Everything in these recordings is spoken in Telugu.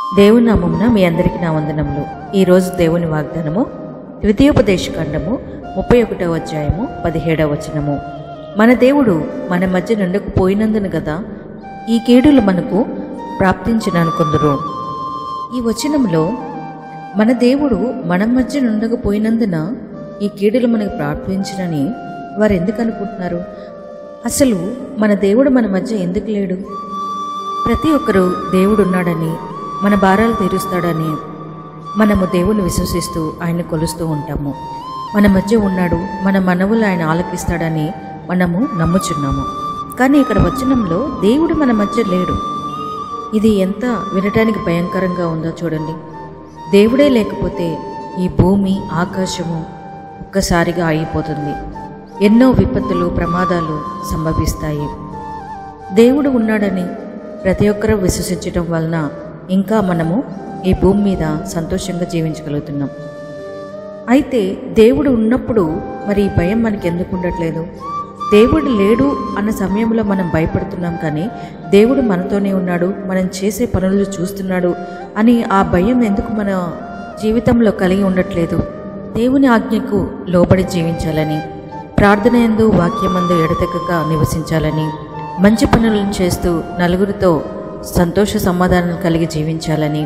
దేవుని నామమున మీ అందరికీ నా వందనములు ఈరోజు దేవుని వాగ్దానము ద్వితీయోపదేశకాండము ముప్పై ఒకటవ అధ్యాయము పదిహేడవ వచనము మన దేవుడు మన మధ్య నుండకు పోయినందున కదా ఈ కీడులు మనకు ప్రాప్తించిననుకుందరు ఈ వచనంలో మన దేవుడు మన మధ్య నుండకపోయినందున ఈ కీడులు మనకు ప్రాప్తించినని వారు ఎందుకు అనుకుంటున్నారు అసలు మన దేవుడు మన మధ్య ఎందుకు లేడు ప్రతి ఒక్కరూ దేవుడు ఉన్నాడని మన భారాలు తీరుస్తాడని మనము దేవుని విశ్వసిస్తూ ఆయన కొలుస్తూ ఉంటాము మన మధ్య ఉన్నాడు మన మనవులు ఆయన ఆలకిస్తాడని మనము నమ్ముచున్నాము కానీ ఇక్కడ వచనంలో దేవుడు మన మధ్య లేడు ఇది ఎంత వినటానికి భయంకరంగా ఉందో చూడండి దేవుడే లేకపోతే ఈ భూమి ఆకాశము ఒక్కసారిగా ఆగిపోతుంది ఎన్నో విపత్తులు ప్రమాదాలు సంభవిస్తాయి దేవుడు ఉన్నాడని ప్రతి ఒక్కరూ విశ్వసించడం వలన ఇంకా మనము ఈ భూమి మీద సంతోషంగా జీవించగలుగుతున్నాం అయితే దేవుడు ఉన్నప్పుడు మరి ఈ భయం మనకి ఎందుకు ఉండట్లేదు దేవుడు లేడు అన్న సమయంలో మనం భయపడుతున్నాం కానీ దేవుడు మనతోనే ఉన్నాడు మనం చేసే పనులు చూస్తున్నాడు అని ఆ భయం ఎందుకు మన జీవితంలో కలిగి ఉండట్లేదు దేవుని ఆజ్ఞకు లోబడి జీవించాలని ప్రార్థన ఎందు వాక్యమందు ఎడతెగక నివసించాలని మంచి పనులను చేస్తూ నలుగురితో సంతోష సమాధానం కలిగి జీవించాలని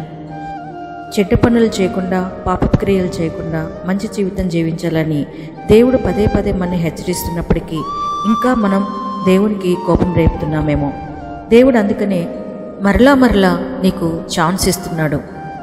చెడ్డ పనులు చేయకుండా పాపక్రియలు చేయకుండా మంచి జీవితం జీవించాలని దేవుడు పదే పదే మనని హెచ్చరిస్తున్నప్పటికీ ఇంకా మనం దేవునికి కోపం రేపుతున్నామేమో దేవుడు అందుకనే మరలా మరలా నీకు ఛాన్స్ ఇస్తున్నాడు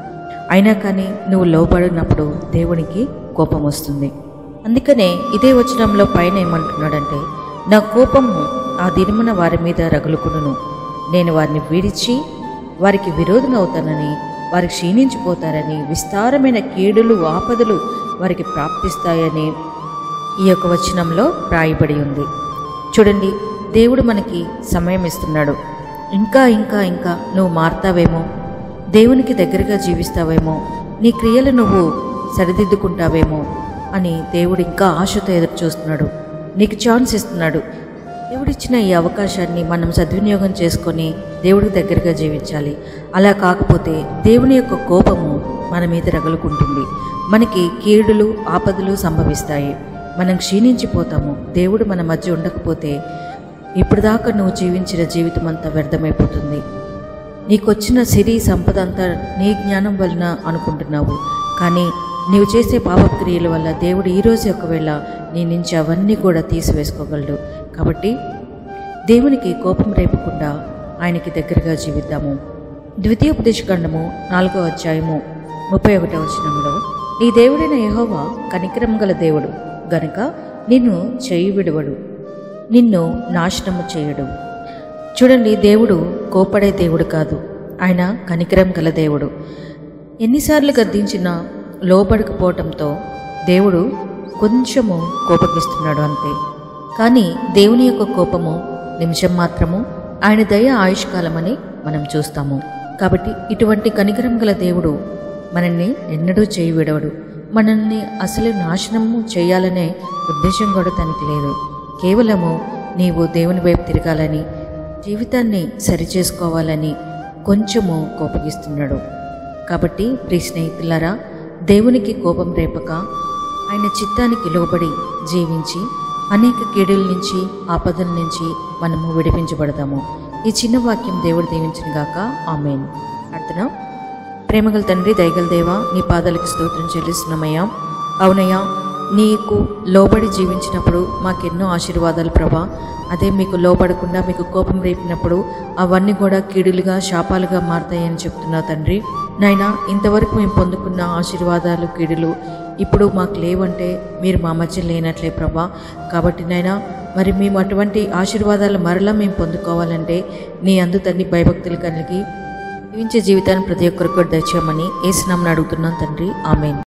అయినా కానీ నువ్వు లోబడినప్పుడు దేవునికి కోపం వస్తుంది అందుకనే ఇదే వచనంలో పైన ఏమంటున్నాడంటే నా కోపము ఆ దినమున వారి మీద రగులుకును నేను వారిని విడిచి వారికి విరోధనవుతానని వారు క్షీణించిపోతారని విస్తారమైన కీడులు ఆపదలు వారికి ప్రాప్తిస్తాయని ఈ యొక్క వచనంలో రాయబడి ఉంది చూడండి దేవుడు మనకి సమయం ఇస్తున్నాడు ఇంకా ఇంకా ఇంకా నువ్వు మారుతావేమో దేవునికి దగ్గరగా జీవిస్తావేమో నీ క్రియలు నువ్వు సరిదిద్దుకుంటావేమో అని దేవుడు ఇంకా ఆశతో ఎదురు చూస్తున్నాడు నీకు ఛాన్స్ ఇస్తున్నాడు దేవుడిచ్చిన ఈ అవకాశాన్ని మనం సద్వినియోగం చేసుకొని దేవుడికి దగ్గరగా జీవించాలి అలా కాకపోతే దేవుని యొక్క కోపము మన మీద రగులుకుంటుంది మనకి కీడులు ఆపదలు సంభవిస్తాయి మనం క్షీణించిపోతాము దేవుడు మన మధ్య ఉండకపోతే ఇప్పుడు దాకా నువ్వు జీవించిన జీవితం అంతా వ్యర్థమైపోతుంది నీకొచ్చిన సిరి సంపద అంతా నీ జ్ఞానం వలన అనుకుంటున్నావు కానీ నీవు చేసే పాపక్రియల వల్ల దేవుడు ఈరోజు ఒకవేళ నీ నుంచి అవన్నీ కూడా తీసివేసుకోగలడు కాబట్టి దేవునికి కోపం రేపకుండా ఆయనకి దగ్గరగా జీవిద్దాము ద్వితీయోపదేశకాండము నాలుగో అధ్యాయము ముప్పై ఒకటో వచనంలో నీ దేవుడైన యెహోవా కనికరం గల దేవుడు గనుక నిన్ను చేయి విడువడు నిన్ను నాశనము చేయడు చూడండి దేవుడు కోపడే దేవుడు కాదు ఆయన కనికరం గల దేవుడు ఎన్నిసార్లు గద్దించినా లోబడకపోవటంతో దేవుడు కొంచెము కోపగిస్తున్నాడు అంతే కానీ దేవుని యొక్క కోపము నిమిషం మాత్రము ఆయన దయ ఆయుష్కాలమని మనం చూస్తాము కాబట్టి ఇటువంటి కనికరం గల దేవుడు మనల్ని ఎన్నడూ చేయి విడవడు మనల్ని అసలు నాశనము చేయాలనే ఉద్దేశం కూడా తనకి లేదు కేవలము నీవు దేవుని వైపు తిరగాలని జీవితాన్ని సరిచేసుకోవాలని కొంచెము కోపగిస్తున్నాడు కాబట్టి ప్రియ స్నేహితులారా దేవునికి కోపం రేపక ఆయన చిత్తానికి లోబడి జీవించి అనేక కీడుల నుంచి ఆపదల నుంచి మనము విడిపించబడతాము ఈ చిన్న వాక్యం దేవుడు దీవించిన గాక ఆమెన్ అర్థన ప్రేమగల తండ్రి దయగల దేవా నీ పాదాలకు స్తోత్రం చెల్లిస్తున్నామయ్యా అవునయ్యా నీకు లోబడి జీవించినప్పుడు మాకెన్నో ఆశీర్వాదాలు ప్రభా అదే మీకు లోబడకుండా మీకు కోపం రేపినప్పుడు అవన్నీ కూడా కీడులుగా శాపాలుగా మారతాయని చెప్తున్నా తండ్రి నాయన ఇంతవరకు మేము పొందుకున్న ఆశీర్వాదాలు కీడులు ఇప్పుడు మాకు లేవంటే మీరు మా మధ్య లేనట్లే ప్రభా కాబట్టి నాయన మరి మేము అటువంటి ఆశీర్వాదాలు మరలా మేము పొందుకోవాలంటే నీ అందు తన్ని భయభక్తులు కలిగి జీవించే జీవితాన్ని ప్రతి ఒక్కరికి కూడా దయచేయమని ఏసునామని అడుగుతున్నాం తండ్రి ఆమెన్